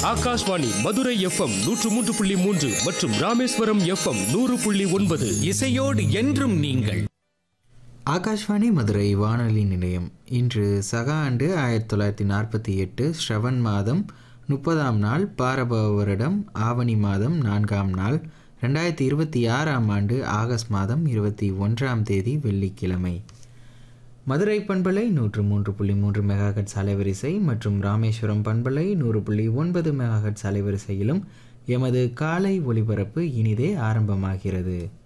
Akashvani Madurai FM நூற்று மூன்று புள்ளி மூன்று மற்றும் ராமேஸ்வரம் எஃப்எம் நூறு புள்ளி ஒன்பது இசையோடு என்றும் நீங்கள் ஆகாஷ்வாணி மதுரை வானொலி நிலையம் இன்று சக ஆண்டு ஆயிரத்தி தொள்ளாயிரத்தி நாற்பத்தி எட்டு ஸ்ரவன் மாதம் முப்பதாம் நாள் பாரபவ வருடம் ஆவணி மாதம் நான்காம் நாள் ரெண்டாயிரத்தி இருபத்தி ஆறாம் ஆண்டு ஆகஸ்ட் மாதம் இருபத்தி ஒன்றாம் தேதி வெள்ளிக்கிழமை மதுரை பண்பலை நூற்று மூன்று புள்ளி மூன்று மெகாஹெட்ஸ் அலைவரிசை மற்றும் ராமேஸ்வரம் பண்பலை நூறு புள்ளி ஒன்பது மெகாஹெட்ஸ் அலைவரிசையிலும் எமது காலை ஒளிபரப்பு இனிதே ஆரம்பமாகிறது